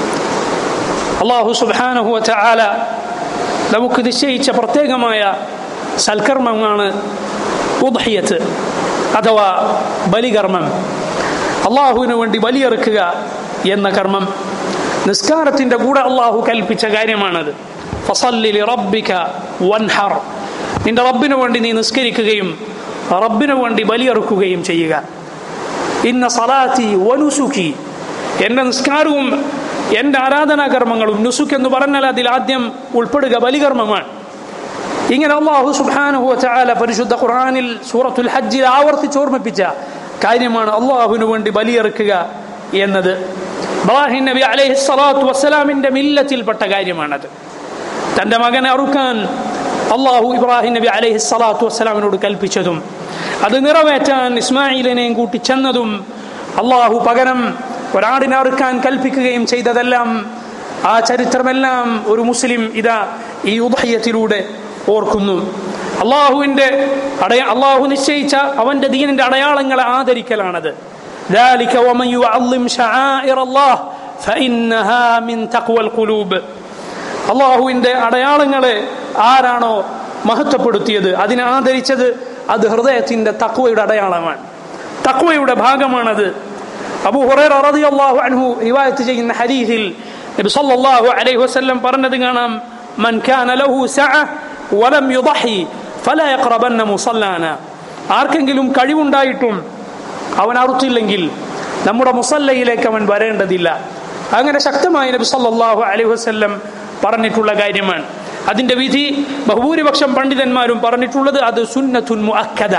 അള്ളാഹു സുബാനഹു ചാല നമുക്ക് നിശ്ചയിച്ച പ്രത്യേകമായ സൽക്കർമ്മമാണ് ഉദ്ഹയത്ത് അഥവാ ബലികർമ്മം അള്ളാഹുവിന് വേണ്ടി ബലിയെറുക്കുക എന്ന കർമ്മം നിസ്കാരത്തിന്റെ കൂടെ അള്ളാഹു കൽപ്പിച്ച കാര്യമാണത് ഫസല്ലി റബ്ബിക വൻഹർ നിന്റെ റബ്ബിന് വേണ്ടി നീ നിസ്കരിക്കുകയും റബ്ബിന് വേണ്ടി ബലിയെറുക്കുകയും ചെയ്യുക ഇന്ന സലാത്തി വനുസുഖി എൻ്റെ നിസ്കാരവും എൻ്റെ ആരാധനാകർമ്മങ്ങളും നുസുഖ് എന്ന് പറഞ്ഞാൽ അതിൽ ആദ്യം ഉൾപ്പെടുക ബലികർമ്മമാണ് ഇങ്ങനെ അള്ളാഹു സുബ്ഹാനഹു വതആല പരിശുദ്ധ ഖുർആനിൽ സൂറത്തുൽ ഹജ്ജിൽ ആവർത്തിച്ച് ഓർമ്മിപ്പിച്ച കാര്യമാണ് അള്ളാഹുവിന് വേണ്ടി ബലിയെറുക്കുക എന്നത് ഇബ്രാഹിം നബി അലൈഹി സ്വലാത്തു വസ്സലാമിന്റെ മില്ലത്തിൽപ്പെട്ട കാര്യമാണത് തന്റെ മകനെ അറുക്കാൻ അള്ളാഹു ഇബ്രാഹിം നബി അലൈഹി സ്വലാത്തു വസ്സലാമിനോട് കൽപ്പിച്ചതും അത് നിറവേറ്റാൻ ഇസ്മായിലിനെയും കൂട്ടി ചെന്നതും അള്ളാഹു പകരം ഒരാടിനെ അറുക്കാൻ കൽപ്പിക്കുകയും ചെയ്തതെല്ലാം ആ ചരിത്രമെല്ലാം ഒരു മുസ്ലിം ഇതാ ഈ ഉദഹയത്തിലൂടെ ഓർക്കുന്നു അള്ളാഹുവിന്റെ അടയ അള്ളാഹു നിശ്ചയിച്ച അവന്റെ ദീനിന്റെ അടയാളങ്ങളെ ആദരിക്കലാണത് ذلك ومن يعظم شعائر الله فإنها من تقوى القلوب അള്ളാഹുവിന്റെ അടയാളങ്ങളെ ആരാണോ മഹത്വപ്പെടുത്തിയത് അതിനെ ആദരിച്ചത് അത് ഹൃദയത്തിന്റെ തക്വയുടെ അടയാളമാണ് തക്വയുടെ ഭാഗമാണത് അബു ഹുറൈറ റളിയല്ലാഹു അൻഹു റിവായത്ത് ചെയ്യുന്ന ഹദീസിൽ നബി സല്ലല്ലാഹു അലൈഹി വസല്ലം പറഞ്ഞത് കാണാം മൻ കാന ലഹു സഅ വലം യുദഹി ഫല യഖറബന്ന മുസല്ലാന ആർക്കെങ്കിലും കഴിവുണ്ടായിട്ടും അവൻ അറുത്തില്ലെങ്കിൽ നമ്മുടെ മുസല്ലയിലേക്ക് അവൻ വരേണ്ടതില്ല അങ്ങനെ ശക്തമായി നബി സല്ലല്ലാഹു അലൈഹി വസല്ലം പറഞ്ഞിട്ടുള്ള കാര്യമാണ് അതിന്റെ വിധി ബഹുഭൂരിപക്ഷം പണ്ഡിതന്മാരും പറഞ്ഞിട്ടുള്ളത് അത് സുന്നത്തുൻ മുഅക്കദ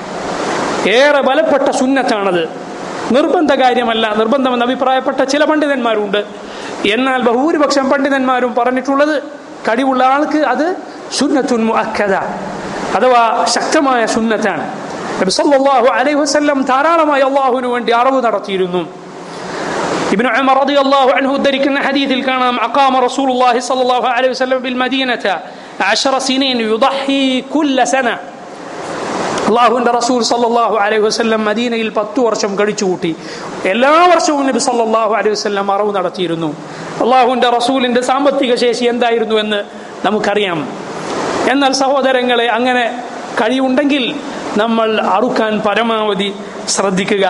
ഏറെ ബലപ്പെട്ട സുന്നത്താണത് നിർബന്ധ കാര്യമല്ല നിർബന്ധമെന്ന് അഭിപ്രായപ്പെട്ട ചില പണ്ഡിതന്മാരുണ്ട് എന്നാൽ ബഹുഭൂരിപക്ഷം പണ്ഡിതന്മാരും പറഞ്ഞിട്ടുള്ളത് കഴിവുള്ള ആൾക്ക് അത് സുന്നത്തുൻ മുഅക്കദ അഥവാ ശക്തമായ സുന്നത്താണ് നബി സല്ലല്ലാഹു അലൈഹി വസല്ലം ധാരാളമായി അള്ളാഹുവിന് വേണ്ടി അറിവ് നടത്തിയിരുന്നു ابن عمر رضي الله عنه ذلك حديث الكلام أقام رسول الله صلى الله عليه وسلم بالمدينة عشر سنين يضحي كل سنة അള്ളാഹുവിന്റെ റസൂൽ സല്ലല്ലാഹു അലൈഹി വസല്ലം മദീനയിൽ പത്തു വർഷം കഴിച്ചു കൂട്ടി എല്ലാ വർഷവും നബി സല്ലല്ലാഹു അലൈഹി വസല്ലം മറവ് നടത്തിയിരുന്നു അള്ളാഹുവിന്റെ റസൂലിന്റെ സാമ്പത്തിക ശേഷി എന്തായിരുന്നു എന്ന് നമുക്കറിയാം എന്നാൽ സഹോദരങ്ങളെ അങ്ങനെ കഴിവുണ്ടെങ്കിൽ നമ്മൾ അറുക്കാൻ പരമാവധി ശ്രദ്ധിക്കുക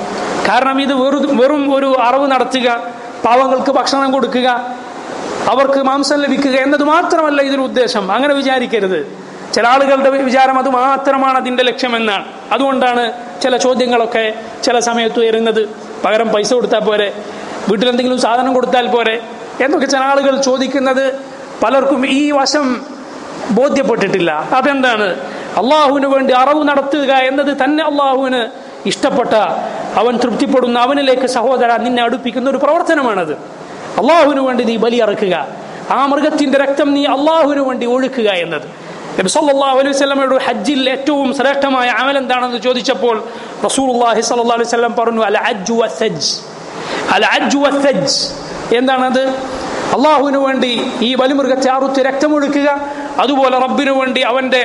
കാരണം ഇത് വെറു വെറും ഒരു അറിവ് നടത്തുക പാവങ്ങൾക്ക് ഭക്ഷണം കൊടുക്കുക അവർക്ക് മാംസം ലഭിക്കുക എന്നത് മാത്രമല്ല ഇതിന് ഉദ്ദേശം അങ്ങനെ വിചാരിക്കരുത് ചില ആളുകളുടെ വിചാരം അത് മാത്രമാണ് അതിന്റെ ലക്ഷ്യമെന്നാണ് അതുകൊണ്ടാണ് ചില ചോദ്യങ്ങളൊക്കെ ചില സമയത്ത് ഉയരുന്നത് പകരം പൈസ കൊടുത്താൽ പോരെ വീട്ടിലെന്തെങ്കിലും സാധനം കൊടുത്താൽ പോരെ എന്നൊക്കെ ചില ആളുകൾ ചോദിക്കുന്നത് പലർക്കും ഈ വശം ബോധ്യപ്പെട്ടിട്ടില്ല അതെന്താണ് അള്ളാഹുവിന് വേണ്ടി അറിവ് നടത്തുക എന്നത് തന്നെ അള്ളാഹുവിന് ഇഷ്ടപ്പെട്ട അവൻ തൃപ്തിപ്പെടുന്ന അവനിലേക്ക് സഹോദര നിന്നെ അടുപ്പിക്കുന്ന ഒരു പ്രവർത്തനമാണത് അള്ളാഹുവിന് വേണ്ടി നീ ബലിയറക്കുക ആ മൃഗത്തിന്റെ രക്തം നീ അള്ളാഹുവിന് വേണ്ടി ഒഴുക്കുക എന്നത് നബി സല്ലല്ലാഹു അലൈഹി വസല്ലമയുടെ ഹജ്ജിൽ ഏറ്റവും ശ്രേഷ്ഠമായ അമൽ എന്താണെന്ന് ചോദിച്ചപ്പോൾ റസൂലുള്ളാഹി സ്വല്ലല്ലാഹു അലൈഹി വസല്ലം പറഞ്ഞു അൽ അജ്ജു വസ്സജ് അൽ അജ്ജു വസ്സജ് എന്താണത് അള്ളാഹുവിന് വേണ്ടി ഈ ബലിമൃഗത്തെ അറുത്ത് രക്തമൊഴുക്കുക അതുപോലെ റബ്ബിനു വേണ്ടി അവന്റെ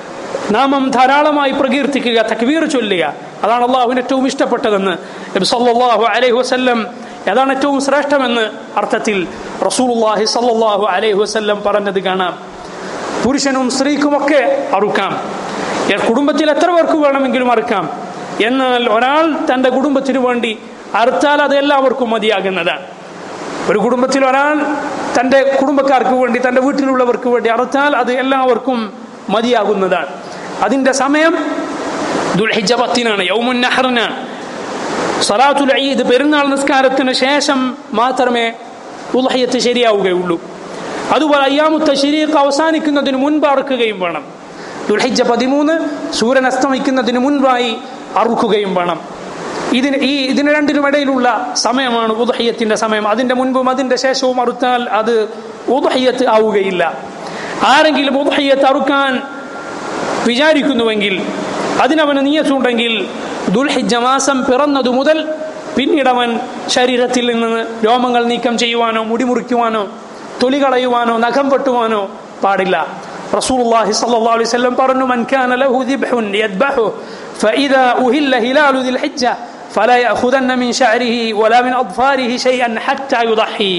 നാമം ധാരാളമായി പ്രകീർത്തിക്കുക തക്വീർ ചൊല്ലുക അതാണ് അള്ളാഹുവിന് ഏറ്റവും ഇഷ്ടപ്പെട്ടതെന്ന് നബി സല്ലല്ലാഹു അലൈഹി വസല്ലം അതാണ് ഏറ്റവും ശ്രേഷ്ഠമെന്ന് അർത്ഥത്തിൽ റസൂലുള്ളാഹി സല്ലല്ലാഹു അലൈഹി വസല്ലം പറഞ്ഞത് കാണാം പുരുഷനും സ്ത്രീക്കുമൊക്കെ അറുക്കാം കുടുംബത്തിൽ എത്ര പേർക്ക് വേണമെങ്കിലും അറുക്കാം എന്നാൽ ഒരാൾ തന്റെ കുടുംബത്തിന് വേണ്ടി അറുത്താൽ അത് എല്ലാവർക്കും മതിയാകുന്നതാണ് ഒരു കുടുംബത്തിൽ ഒരാൾ തന്റെ കുടുംബക്കാർക്ക് വേണ്ടി തന്റെ വീട്ടിലുള്ളവർക്ക് വേണ്ടി അറുത്താൽ അത് എല്ലാവർക്കും മതിയാകുന്നതാണ് അതിന്റെ സമയം ദുൽഹിജ പത്തിനാണ് യൗമുൻ നഹറിനാണ് സലാത്തുൽ ഈദ് പെരുന്നാൾ നിസ്കാരത്തിന് ശേഷം മാത്രമേ ഉൽഹയ്യത്ത് ശരിയാവുകയുള്ളൂ അതുപോലെ അയ്യാമുത്ത ശരീക്ക് അവസാനിക്കുന്നതിന് മുൻപ് അറുക്കുകയും വേണം ദുൽഹിജ പതിമൂന്ന് സൂര്യൻ അസ്തമിക്കുന്നതിന് മുൻപായി അറുക്കുകയും വേണം ഇതിന് ഈ ഇതിന് രണ്ടിനും ഇടയിലുള്ള സമയമാണ് ഉദഹയ്യത്തിന്റെ സമയം അതിന്റെ മുൻപും അതിന്റെ ശേഷവും അറുത്താൽ അത് ഉദഹയ്യത്ത് ആവുകയില്ല ആരെങ്കിലും ഉദഹയ്യത്ത് അറുക്കാൻ വിചാരിക്കുന്നുവെങ്കിൽ അതിനവന് നീയത്തുണ്ടെങ്കിൽ ദുൽഹിജ മാസം പിറന്നതു മുതൽ പിന്നീട് അവൻ ശരീരത്തിൽ നിന്ന് രോമങ്ങൾ നീക്കം ചെയ്യുവാനോ മുടിമുറിക്കുവാനോ തൊലി കളയുവാനോ നഖം വെട്ടുവാനോ പാടില്ല റസൂലുള്ളാഹി സ്വല്ലല്ലാഹു അലൈഹി വസല്ലം പറഞ്ഞു മൻ കാന ലഹു ദിബ്ഹുൻ യദ്ബഹു فإذا أهل هلال ذي الحجة فلا يأخذن من شعره ولا من أظفاره شيئا حتى يضحي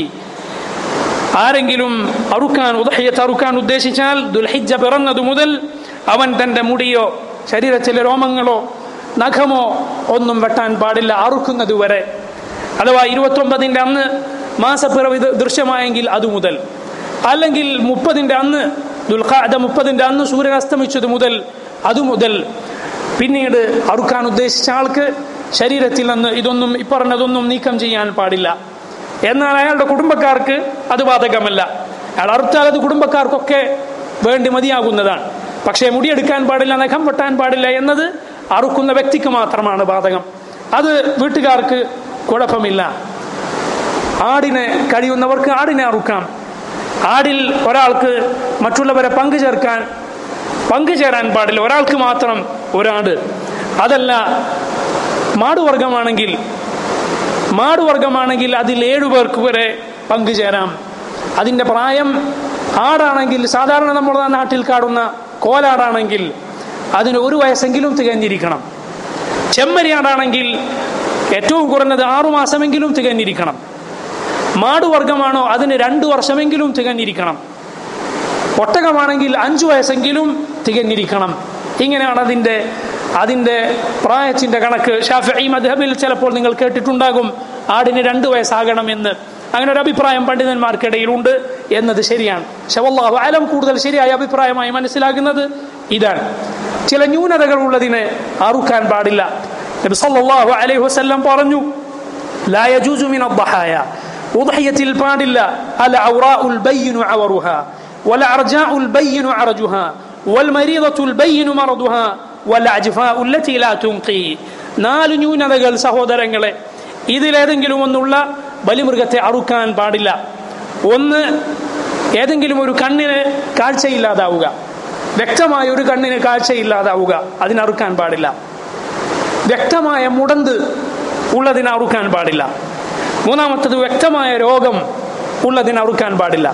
ആരെങ്കിലും അറുക്കാൻ ഉദഹയ്യത്ത് അറുക്കാൻ ഉദ്ദേശിച്ചാൽ ദുൽഹിജ പിറന്നതു മുതൽ അവൻ തന്റെ മുടിയോ ശരീരത്തിലെ രോമങ്ങളോ നഖമോ ഒന്നും വെട്ടാൻ പാടില്ല അറുക്കുന്നത് വരെ അഥവാ ഇരുപത്തൊമ്പതിന്റെ അന്ന് മാസപ്പിറവി ദൃശ്യമായെങ്കിൽ അത് മുതൽ അല്ലെങ്കിൽ മുപ്പതിന്റെ അന്ന് ദുൽഖാദ മുപ്പതിന്റെ അന്ന് സൂര്യൻ അസ്തമിച്ചത് മുതൽ അത് മുതൽ പിന്നീട് അറുക്കാൻ ഉദ്ദേശിച്ച ആൾക്ക് ശരീരത്തിൽ നിന്ന് ഇതൊന്നും ഇപ്പറഞ്ഞതൊന്നും നീക്കം ചെയ്യാൻ പാടില്ല എന്നാൽ അയാളുടെ കുടുംബക്കാർക്ക് അത് ബാധകമല്ല അയാൾ അറുത്താൽ അത് കുടുംബക്കാർക്കൊക്കെ വേണ്ടി മതിയാകുന്നതാണ് പക്ഷേ മുടിയെടുക്കാൻ പാടില്ല നഖം വെട്ടാൻ പാടില്ല എന്നത് അറുക്കുന്ന വ്യക്തിക്ക് മാത്രമാണ് ബാധകം അത് വീട്ടുകാർക്ക് കുഴപ്പമില്ല ആടിനെ കഴിയുന്നവർക്ക് ആടിനെ അറുക്കാം ആടിൽ ഒരാൾക്ക് മറ്റുള്ളവരെ പങ്കു ചേർക്കാൻ പങ്കുചേരാൻ പാടില്ല ഒരാൾക്ക് മാത്രം ഒരാട് അതല്ല മാടുവർഗമാണെങ്കിൽ മാടുവർഗമാണെങ്കിൽ അതിൽ ഏഴു പേർക്ക് വരെ പങ്കുചേരാം അതിന്റെ പ്രായം ആടാണെങ്കിൽ സാധാരണ നമ്മുടെ നാട്ടിൽ കാണുന്ന കോലാടാണെങ്കിൽ അതിന് ഒരു വയസ്സെങ്കിലും തികഞ്ഞിരിക്കണം ചെമ്മരിയാടാണെങ്കിൽ ഏറ്റവും കുറഞ്ഞത് ആറുമാസമെങ്കിലും തികഞ്ഞിരിക്കണം മാടുവർഗമാണോ അതിന് രണ്ടു വർഷമെങ്കിലും തികഞ്ഞിരിക്കണം ഒട്ടകമാണെങ്കിൽ അഞ്ചു വയസ്സെങ്കിലും തികഞ്ഞിരിക്കണം ഇങ്ങനെയാണ് അതിൻ്റെ അതിൻ്റെ പ്രായത്തിന്റെ കണക്ക് ഷാഫി മദ്ഹബിൽ ചിലപ്പോൾ നിങ്ങൾ കേട്ടിട്ടുണ്ടാകും ആടിന് രണ്ടു വയസ്സാകണം എന്ന് അങ്ങനെ ഒരു അഭിപ്രായം പണ്ഡിതന്മാർക്കിടയിലുണ്ട് എന്നത് ശരിയാണ് ഷവല്ലാഹു അലം കൂടുതൽ ശരിയായ അഭിപ്രായമായി മനസ്സിലാക്കുന്നത് ഇതാണ് ചില ന്യൂനതകൾ ഉള്ളതിനെ അറുക്കാൻ പാടില്ല നബി സല്ലല്ലാഹു അലൈഹി വസല്ലം പറഞ്ഞു لا يجوز من الضحايا وضحية പാടില്ല العوراء البين عورها والأرجاء البين عرجها والمريضة البين مرضها والأعجفاء التي لا تنقي നാല് ന്യൂനതകൾ സഹോദരങ്ങളെ ഇതിലേതെങ്കിലും ഒന്നുള്ള ബലിമൃഗത്തെ അറുക്കാൻ പാടില്ല ഒന്ന് ഏതെങ്കിലും ഒരു കണ്ണിന് കാഴ്ചയില്ലാതാവുക വ്യക്തമായ ഒരു കണ്ണിന് കാഴ്ചയില്ലാതാവുക അതിനറുക്കാൻ പാടില്ല വ്യക്തമായ മുടന്ത് ഉള്ളതിന് അറുക്കാൻ പാടില്ല മൂന്നാമത്തത് വ്യക്തമായ രോഗം ഉള്ളതിന് അറുക്കാൻ പാടില്ല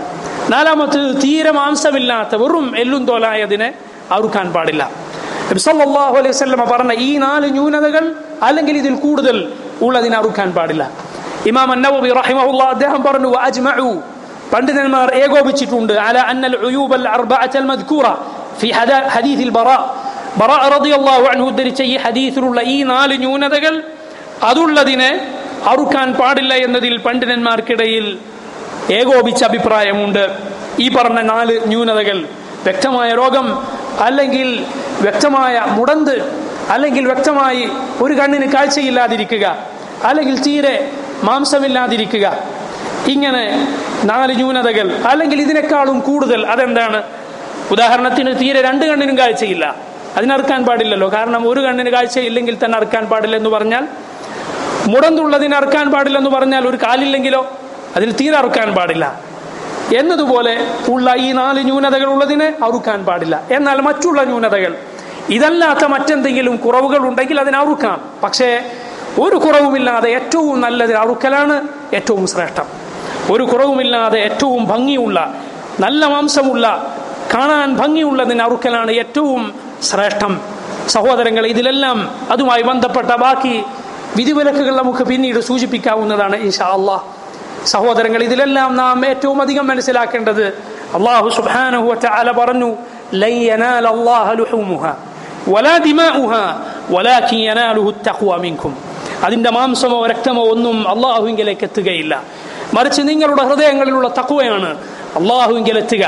നാലാമത് തീരെ മാംസമില്ലാത്ത വെറും എല്ലും തോലായതിനെ അറുക്കാൻ പാടില്ല നബി സല്ലല്ലാഹു അലൈഹി വസല്ലമ പറഞ്ഞ ഈ നാല് ന്യൂനതകൾ അല്ലെങ്കിൽ ഇതിൽ കൂടുതൽ ഉള്ളതിനെ അറുക്കാൻ പാടില്ല ഇമാം അന്നവബി റഹിമഹുല്ല അദ്ദേഹം പറഞ്ഞു അജ്മഉ പണ്ഡിതന്മാർ ഏകോപിച്ചിട്ടുണ്ട് അല അന്നൽ ഉയൂബൽ അർബഅത്തൽ മദ്കൂറ ഫി ഹദീസിൽ ബറാ ബറാ റളിയല്ലാഹു അൻഹു ഉദ്ധരിച്ച ഈ ഹദീസിലുള്ള ഈ നാല് ന്യൂനതകൾ അതുള്ളതിനെ അറുക്കാൻ പാടില്ല എന്നതിൽ പണ്ഡിതന്മാർക്കിടയിൽ ഏകോപിച്ച അഭിപ്രായമുണ്ട് ഈ പറഞ്ഞ നാല് ന്യൂനതകൾ വ്യക്തമായ രോഗം അല്ലെങ്കിൽ വ്യക്തമായ മുടന്ത് അല്ലെങ്കിൽ വ്യക്തമായി ഒരു കണ്ണിന് കാഴ്ചയില്ലാതിരിക്കുക അല്ലെങ്കിൽ തീരെ മാംസമില്ലാതിരിക്കുക ഇങ്ങനെ നാല് ന്യൂനതകൾ അല്ലെങ്കിൽ ഇതിനേക്കാളും കൂടുതൽ അതെന്താണ് ഉദാഹരണത്തിന് തീരെ രണ്ട് കണ്ണിനും കാഴ്ചയില്ല അതിനറുക്കാൻ പാടില്ലല്ലോ കാരണം ഒരു കണ്ണിന് കാഴ്ചയില്ലെങ്കിൽ തന്നെ അറുക്കാൻ പാടില്ല എന്ന് പറഞ്ഞാൽ മുടന്തുള്ളതിന് അറുക്കാൻ പാടില്ലെന്ന് പറഞ്ഞാൽ ഒരു കാലില്ലെങ്കിലോ അതിന് തീരെ അറുക്കാൻ പാടില്ല എന്നതുപോലെ ഉള്ള ഈ നാല് ന്യൂനതകൾ ഉള്ളതിനെ അറുക്കാൻ പാടില്ല എന്നാൽ മറ്റുള്ള ന്യൂനതകൾ ഇതല്ലാത്ത മറ്റെന്തെങ്കിലും കുറവുകൾ ഉണ്ടെങ്കിൽ അതിനെ അറുക്കാം പക്ഷേ ഒരു കുറവുമില്ലാതെ ഏറ്റവും നല്ലത് അറുക്കലാണ് ഏറ്റവും ശ്രേഷ്ഠം ഒരു കുറവുമില്ലാതെ ഏറ്റവും ഭംഗിയുള്ള നല്ല മാംസമുള്ള കാണാൻ ഭംഗിയുള്ളതിന് അറുക്കലാണ് ഏറ്റവും ശ്രേഷ്ഠം സഹോദരങ്ങൾ ഇതിലെല്ലാം അതുമായി ബന്ധപ്പെട്ട ബാക്കി വിധിവിലക്കുകൾ നമുക്ക് പിന്നീട് സൂചിപ്പിക്കാവുന്നതാണ് ഇൻഷാ അള്ളാഹ് സഹോദരങ്ങൾ ഇതിലെല്ലാം നാം ഏറ്റവും അധികം മനസ്സിലാക്കേണ്ടത് അള്ളാഹു സുബ്ഹാനഹു വതആല പറഞ്ഞു ലൻ യനാല അല്ലാഹ ലുഹൂമുഹ വലാ ദിമാഉഹ വലാകിൻ യനാലുഹു തഖ്വ മിൻകും അതിന്റെ മാംസമോ രക്തമോ ഒന്നും അള്ളാഹുവിങ്കിലേക്ക് എത്തുകയില്ല മറിച്ച് നിങ്ങളുടെ ഹൃദയങ്ങളിലുള്ള തക്വയാണ് അള്ളാഹുവിങ്കിൽ എത്തുക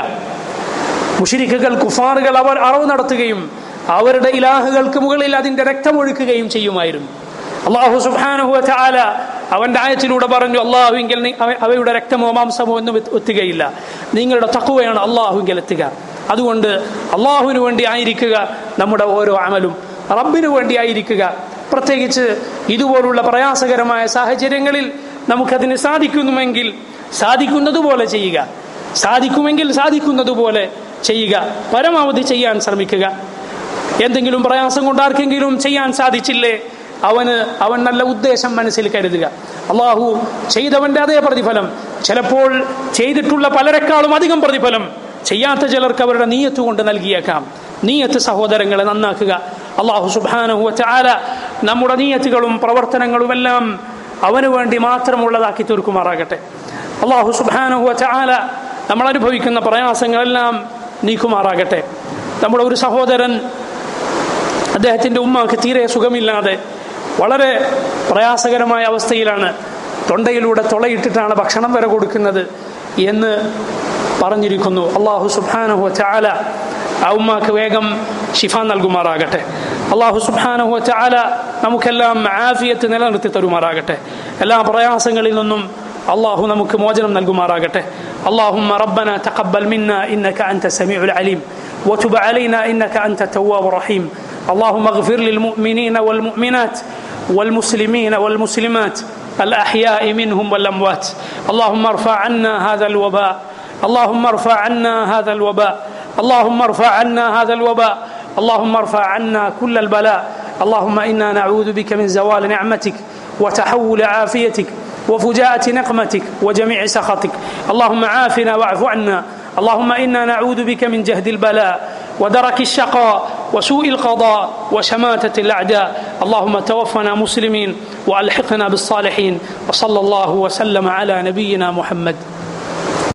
മുഷിരിക്കുകൾ കുഫാറുകൾ അവർ അറവ് നടത്തുകയും അവരുടെ ഇലാഹുകൾക്ക് മുകളിൽ അതിന്റെ രക്തമൊഴുക്കുകയും ചെയ്യുമായിരുന്നു അള്ളാഹു സുബാനഹു ചാല അവന്റെ ആയത്തിലൂടെ പറഞ്ഞു അള്ളാഹുവിങ്കിൽ അവയുടെ രക്തമോ മാംസമോ ഒന്നും എത്തുകയില്ല നിങ്ങളുടെ തക്കുവയാണ് അള്ളാഹുവിങ്കിൽ എത്തുക അതുകൊണ്ട് അള്ളാഹുവിന് വേണ്ടി ആയിരിക്കുക നമ്മുടെ ഓരോ അമലും റബ്ബിന് വേണ്ടി ആയിരിക്കുക പ്രത്യേകിച്ച് ഇതുപോലുള്ള പ്രയാസകരമായ സാഹചര്യങ്ങളിൽ നമുക്കതിന് സാധിക്കുന്നുമെങ്കിൽ സാധിക്കുന്നതുപോലെ ചെയ്യുക സാധിക്കുമെങ്കിൽ സാധിക്കുന്നതുപോലെ ചെയ്യുക പരമാവധി ചെയ്യാൻ ശ്രമിക്കുക എന്തെങ്കിലും പ്രയാസം കൊണ്ട് ആർക്കെങ്കിലും ചെയ്യാൻ സാധിച്ചില്ലേ അവന് അവൻ നല്ല ഉദ്ദേശം മനസ്സിൽ കരുതുക അള്ളാഹു ചെയ്തവന്റെ അതേ പ്രതിഫലം ചിലപ്പോൾ ചെയ്തിട്ടുള്ള പലരെക്കാളും അധികം പ്രതിഫലം ചെയ്യാത്ത ചിലർക്ക് അവരുടെ നീയത്ത് കൊണ്ട് നൽകിയേക്കാം നീയത്ത് സഹോദരങ്ങളെ നന്നാക്കുക അള്ളാഹു സുബാനഹു ചാല നമ്മുടെ നീയത്തുകളും പ്രവർത്തനങ്ങളുമെല്ലാം അവന് വേണ്ടി മാത്രമുള്ളതാക്കി തീർക്കുമാറാകട്ടെ അള്ളാഹു സുബാനഹു ചാല നമ്മൾ അനുഭവിക്കുന്ന പ്രയാസങ്ങളെല്ലാം നീക്കുമാറാകട്ടെ നമ്മുടെ ഒരു സഹോദരൻ അദ്ദേഹത്തിൻ്റെ ഉമ്മാക്ക് തീരെ സുഖമില്ലാതെ വളരെ പ്രയാസകരമായ അവസ്ഥയിലാണ് തൊണ്ടയിലൂടെ തുളയിട്ടിട്ടാണ് ഭക്ഷണം വരെ കൊടുക്കുന്നത് എന്ന് പറഞ്ഞിരിക്കുന്നു അള്ളാഹു സുബാനഹു ചാല ആ ഉമ്മാക്ക് വേഗം ഷിഫ നൽകുമാറാകട്ടെ അള്ളാഹു സുബാനഹു ചാല നമുക്കെല്ലാം ആഫിയത്ത് നിലനിർത്തി തരുമാറാകട്ടെ എല്ലാ പ്രയാസങ്ങളിൽ നിന്നും അള്ളാഹു നമുക്ക് മോചനം നൽകുമാറാകട്ടെ اللهم ربنا تقبل منا انك انت السميع العليم وتب علينا انك انت التواب الرحيم اللهم اغفر للمؤمنين والمؤمنات والمسلمين والمسلمات الاحياء منهم والاموات اللهم ارفع عنا هذا الوباء اللهم ارفع عنا هذا الوباء اللهم ارفع عنا هذا الوباء اللهم ارفع عنا كل البلاء اللهم انا نعوذ بك من زوال نعمتك وتحول عافيتك وفجاءة نقمتك وجميع سخطك اللهم عافنا واعف عنا اللهم انا نعوذ بك من جهد البلاء ودرك الشقاء وسوء القضاء وشماتة الاعداء اللهم توفنا مسلمين والحقنا بالصالحين وصلى الله وسلم على نبينا محمد